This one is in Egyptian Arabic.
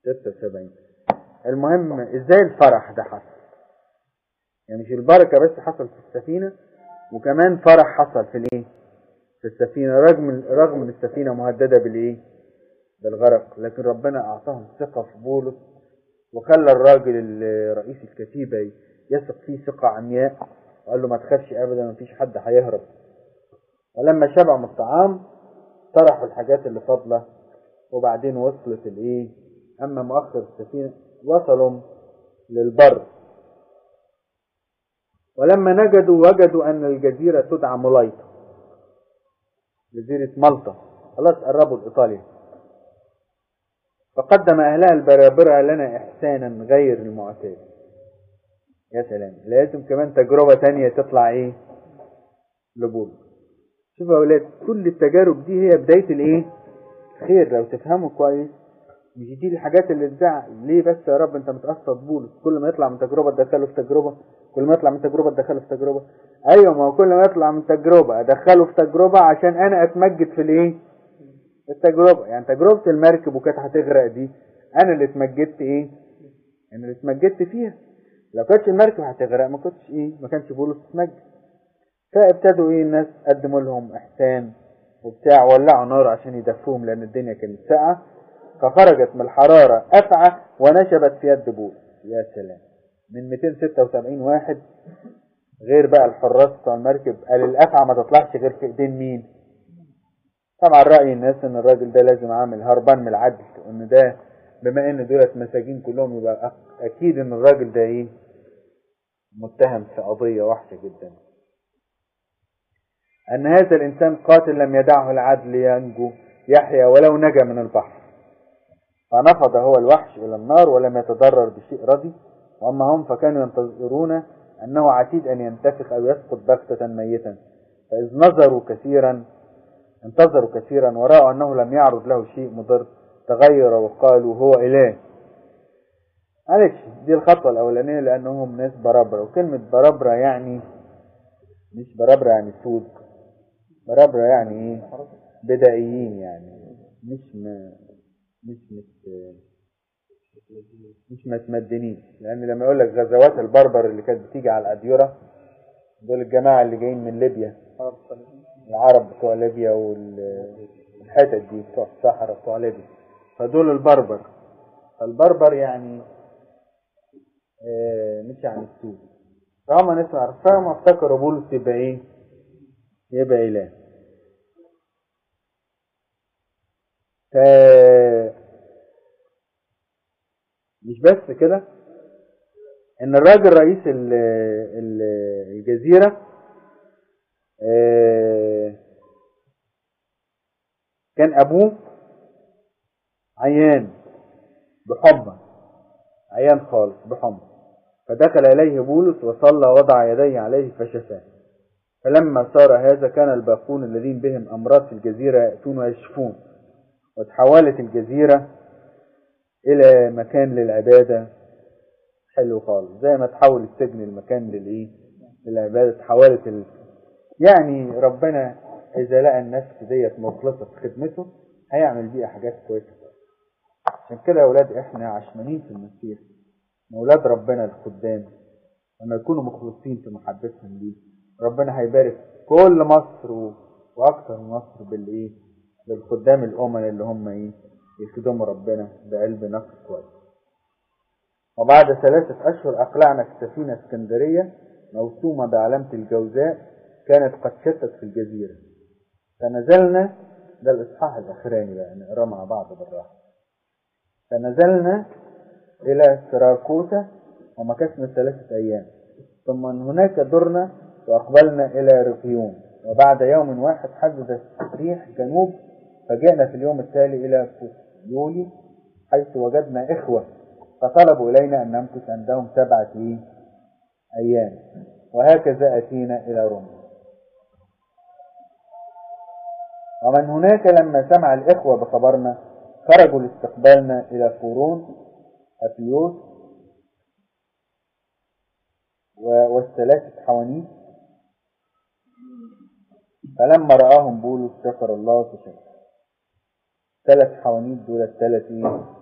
76 المهم ازاي الفرح ده حصل يعني مش البركة بس حصل في السفينة وكمان فرح حصل في الايه في السفينة رغم رغم ان السفينة مهددة بالايه بالغرق لكن ربنا اعطاهم ثقة في بولس وخلى الراجل ال- رئيس الكتيبة يثق فيه ثقة عمياء وقال له ما تخافش ابدا ما فيش حد هيهرب ولما شبعوا من الطعام طرحوا الحاجات اللي فاضلة وبعدين وصلت الايه اما مؤخر السفينة وصلوا للبر ولما نجدوا وجدوا ان الجزيرة تدعى ملايطة جزيرة مالطا خلاص قربوا لإيطاليا فقدم أهلها البرابرة لنا إحسانا غير المعتاد يا سلام لازم كمان تجربة تانية تطلع إيه لبول شوفوا يا أولاد كل التجارب دي هي بداية الإيه خير لو تفهموا كويس مش دي الحاجات اللي تزعل ليه بس يا رب انت متقصد بولس كل ما يطلع من تجربة تدخله في تجربة كل ما يطلع من تجربة تدخله في تجربة ايوه ما هو كل ما يطلع من تجربة ادخله في تجربة عشان انا اتمجد في الايه التجربة يعني تجربة المركب وكانت هتغرق دي انا اللي اتمجدت ايه انا اللي اتمجدت فيها لو كانتش المركب هتغرق ما كنتش ايه ما كانش بولس اتمجد فابتدوا ايه الناس قدموا لهم احسان وبتاع ولعوا نار عشان يدفوهم لان الدنيا كانت ساقعه فخرجت من الحراره افعى ونشبت في يد بولس يا سلام من 276 واحد غير بقى الحراس بتوع المركب قال الافعى ما تطلعش غير في ايدين مين طبعا راي الناس ان الراجل ده لازم عامل هربان من العدل وان ده بما ان دولت مساجين كلهم يبقى أك- اكيد ان الراجل ده ايه متهم في قضيه وحشه جدا أن هذا الإنسان قاتل لم يدعه العدل ينجو يحيى ولو نجا من البحر فنفض هو الوحش إلى النار ولم يتضرر بشيء ردي وأما هم فكانوا ينتظرون أنه عتيد أن ينتفخ أو يسقط بغتة ميتا فإذ نظروا كثيرا انتظروا كثيرا ورأوا أنه لم يعرض له شيء مضر تغير وقالوا هو إله معلش دي الخطوة الأولانية لأنهم ناس بربرة وكلمة بربرة يعني مش بربرة يعني سود بربرة يعني ايه بدائيين يعني مش م... مش مش مش متمدنين لان لما يقول لك غزوات البربر اللي كانت بتيجي على الاديره دول الجماعه اللي جايين من ليبيا العرب بتوع ليبيا والحتت دي بتوع الصحراء بتوع ليبيا فدول البربر فالبربر يعني آه مش يعني السود فهم ناس عارفاهم افتكروا بولس يبقى ايه يبقى اله ف مش بس كده ان الراجل رئيس ال ال الجزيرة آه، كان ابوه عيان بحمى عيان خالص بحمى فدخل إليه بولس وصلى وضع يديه عليه فشفاه فلما صار هذا كان الباقون الذين بهم أمراض في الجزيرة يأتون ويشفون وتحولت الجزيرة إلى مكان للعبادة حلو خالص زي ما تحول السجن المكان للإيه للعبادة تحولت ال... يعني ربنا إذا لقى النفس ديت مخلصة في خدمته هيعمل بيها حاجات كويسة عشان كده يا أولاد إحنا عشمانين في المسيح أولاد ربنا الخدام لما يكونوا مخلصين في محبتهم ليه ربنا هيبارك كل مصر و... واكثر من مصر بالايه بالخدام الامن اللي هم ايه يخدموا ربنا بقلب نقي كويس وبعد ثلاثة أشهر أقلعنا في سفينة اسكندرية موسومة بعلامة الجوزاء كانت قد شتت في الجزيرة فنزلنا ده الإصحاح الأخراني بقى نقراه مع بعض بالراحة فنزلنا إلى سراكوسا ومكثنا ثلاثة أيام ثم من هناك درنا وأقبلنا إلى رقيون وبعد يوم واحد حدث ريح جنوب فجئنا في اليوم التالي إلى فوسيولي حيث وجدنا إخوة فطلبوا إلينا أن نمكث عندهم سبعة إيه؟ أيام وهكذا أتينا إلى روما ومن هناك لما سمع الإخوة بخبرنا خرجوا لاستقبالنا إلى فورون أفيوس والثلاثة حوانيت فلما رآهم بولس شكر الله فشكر ثلاث حوانيت دول الثلاث ايه